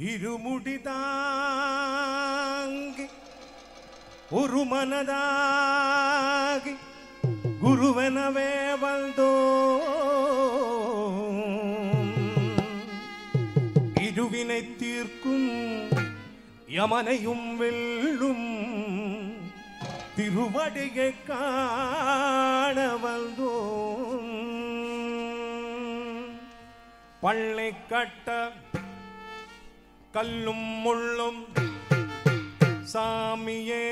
ഇരുമുടിതാങ്കി ഒരു മനതാകി ഗുരുവനവേ വந்தோ ഇരുവിனை தீர்க்கும் யமனையும் வெல்லும் திருவடியை காண வந்தோம் பள்ளை கட்ட கல்லும் முள்ளும் சாமியே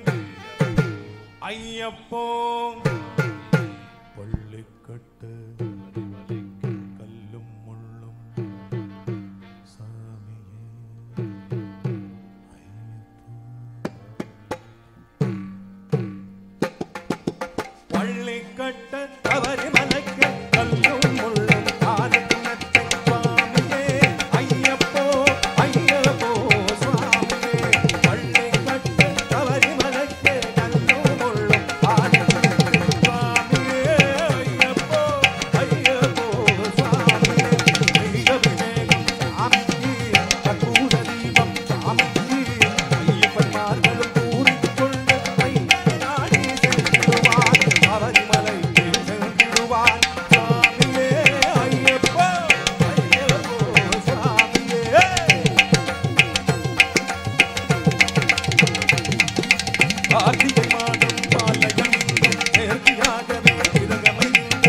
ஐயப்போ பள்ளி கட்ட கல்லும் முள்ளும் சாமியே பள்ளி கட்ட தவறி மலைக்க கல்லும் முள்ளும் ஆதினத்தை சுவாமியே ஐயப்போ ஐயப்போ சுவாமியே பள்ளி கட்ட தவறி மலைக்க கல்லும் முள்ளும் ஆதினத்தை சுவாமியே ஐயப்போ ஐயப்போ சுவாமியே தெய்வவிவேகம் சாமிக்கு கற்பூர தீபம் சாமிக்கு ஐயப்பன்மார்களும் கூறிக்கொண்டு ஐயனாடி சென்றிடுவார் அவரிமலைக்கு சென்றிடுவார் சுவாமியே ஐயப்போ ஐயப்போ சுவாமியே கார்த்திகை மாதம் பாலகமிங்க நேர்த்தியாகவே திலகமைந்த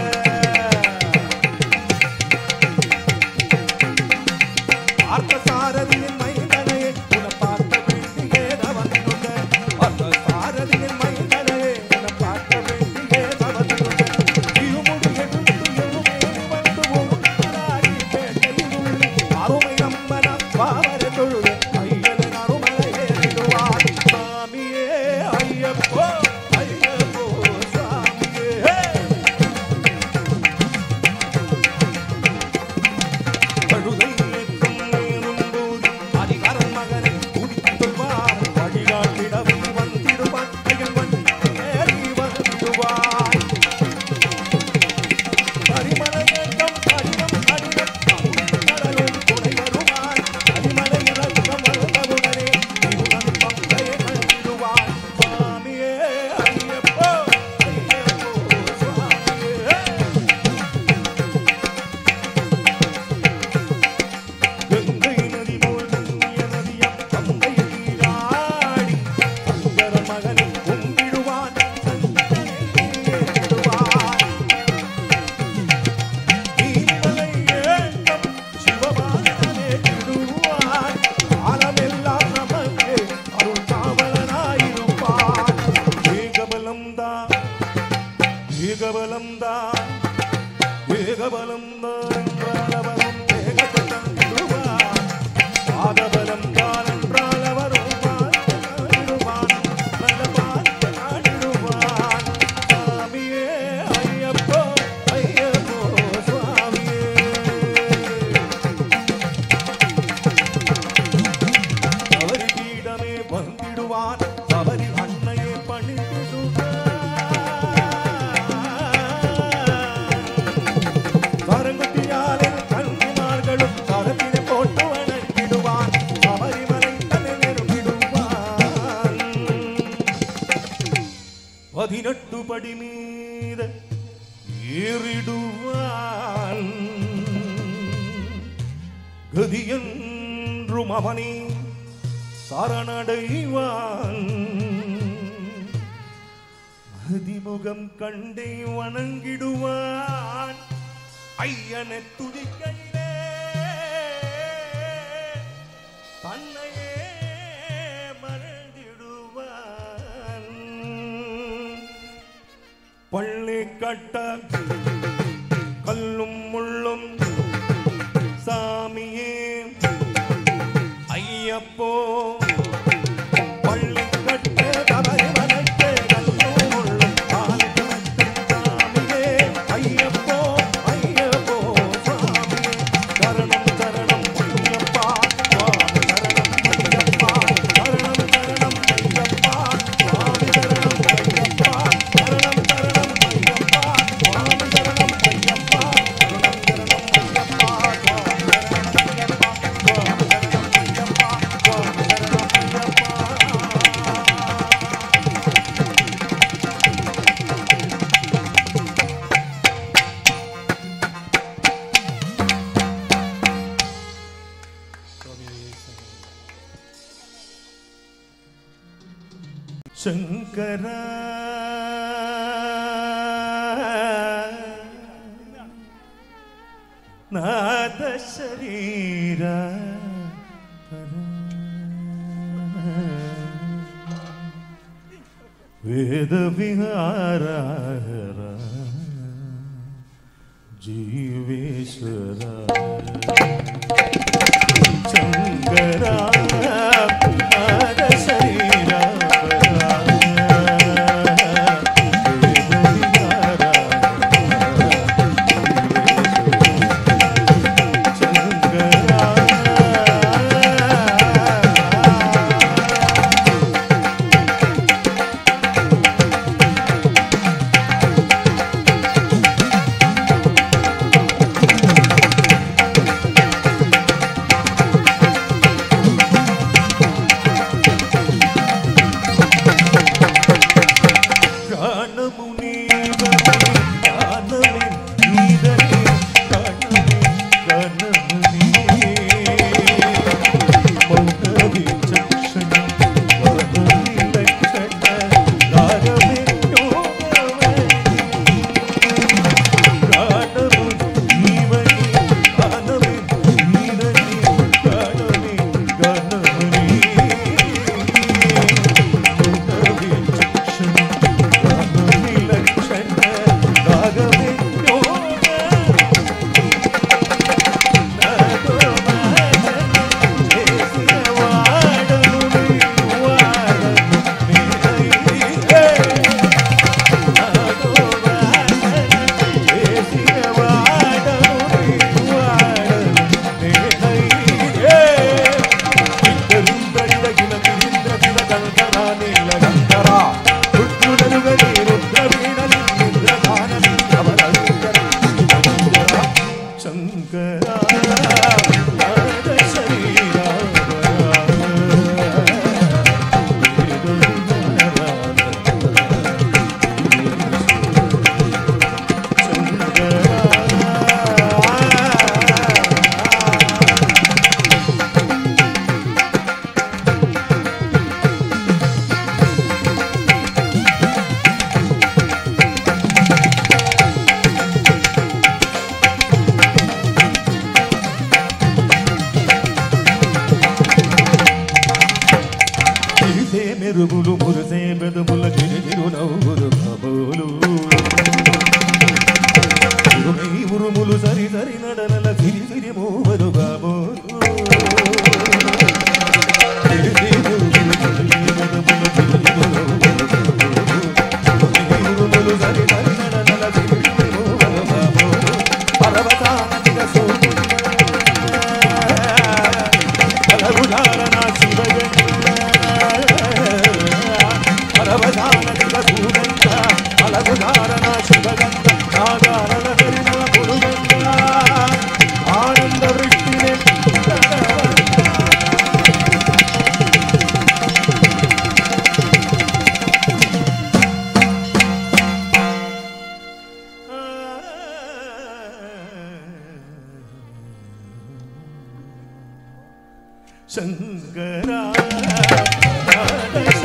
பார்த்த சாரதியின் மைந்தனையே உன பார்க்க வேண்டியே தவந்துள்ள பார்த்த சாரதியின் மைந்தனையே உன பார்க்க வேண்டியே தவந்துள்ள இருமுடி எடுத்து எழுமேனி வந்து உருளாடி பேட்டையுள்ளி அருமை நம்பன பாவர தொழுது ஐயன் அருமலையே விடுவார் சாமியே ஐயப்போ ஐயப்போ சாமியே கழுதை ஏற்றும் மேலும்போது அதிகாரம் மகனை குடித்துள்வார் வழிகாட்டிடவே வந்திடுவார் ஐயன் வண்டி ஏறி வந்திடுவார் பரிமலையேற்றம் கடினம் கடினம் கடலும் துணை வருவார் அரிமலை இறக்கம் வந்தவுடனே திருநன் பங்கையை கண்டிடுவார் சுவாமியே ஐயப்போ ஐயப்போ சுவாமியே கங்கை நதி போல் நுண்ணிய நதியம் கங்கையை நீராடி சங்கர மகனை கும்பிடுவான் சங்கரேடுவான் நீர்மலை ஏற்றம் சிவபாலனே விடுவான் காலமெல்லாம் நமக்கு அருள் காவலனாயிருப்பான் ஏகபலம்தான் ஏகபலம்தான் ஏகபலம்தான் என்றால் அவரும் ஏகத்தை தந்திடுவான் பாதபலம் தான் என்றால் அவரும் பாடுவான் நல்ல பாட்டு நாடிடுவான் சுவாமியே ஐயப்போ ஐயப்போ சுவாமியே அவரி பீடமே வந்திடுவான் அவரி அன்னையே பணிந்திடுவான் கருங்குட்டியாலே கல்விமார்களும் கருத்தினை போட்டு வணங்கிடுவான் சபரிமலை தன்னை நெருங்கிடுவான் பதினெட்டு படி மீத ஏறிடுவான் கதியென்றும் அவனே சரணடைவான் மதிமுகம் கண்டே வணங்கிடுவான் ஐயனை துதிக்கையிலே தன்னையே மறந்திடுவான் பள்ளி கட்ட கல்லும் முள்ளும் சாமியே ஐயப்போ பள்ளி கட்ட தவறி வளர்த்த கல்லும் முள்ளும் பாலகமத்த சாமியே ஐயப்போ ஐயப்போ சாமியே சரணம் சரணம் ஐயப்பா சுவாமி சரணம் ஐயப்பா சரணம் சரணம் ஐயப்பா சுவாமி சரணம் ஐயப்பா சரணம் சரணம் ஐயப்பா சுவாமி சரணம் ஐயப்பா சரணம் சரணம் ஐயப்பா சுவாமி சரணம் ஐயப்பா சுவாமி சரணம் ಶಂಕರ ನಾದ ಶರೀರ ವೇದ ವಿಹಾರ ಜೀವೇಶ್ವರ ಶಂಕರ ನಾದ ಶರೀರ காணமு நீவனே காணமே நீதனே காணமே காணமு நீ மௌனவி சக்ஷண வரமி லட்சண ராகமே யோகவே காணமு நீவனே காணமே நீதனே காணமே காணமு நீ ಶಂಕರ తిరిసే మెరుగులు మురిసే బెదుముల గిరిగిరు నవ్వురు కబోలు ఉరుమై ఉరుములు సరి సరి నడనల సిరి సిరి మూవరు బాబోలు తిరిసే మెరుగులు మురిసే బెదుముల గిరిగిరు నవ్వురు కబోలు. ఉరుమై ఉరుములు సరి సరి నడనల సిరి సిరి మూవరు బాబోలు. పరవతానదిగ సోముల పరవుధారణ శివగంగ పరవధారణ సూగంగ పలవుధారణ శివగంగ నాగారణ హరిణ పురుగంగ ఆనంద వృష్టినే ಶಂಕರ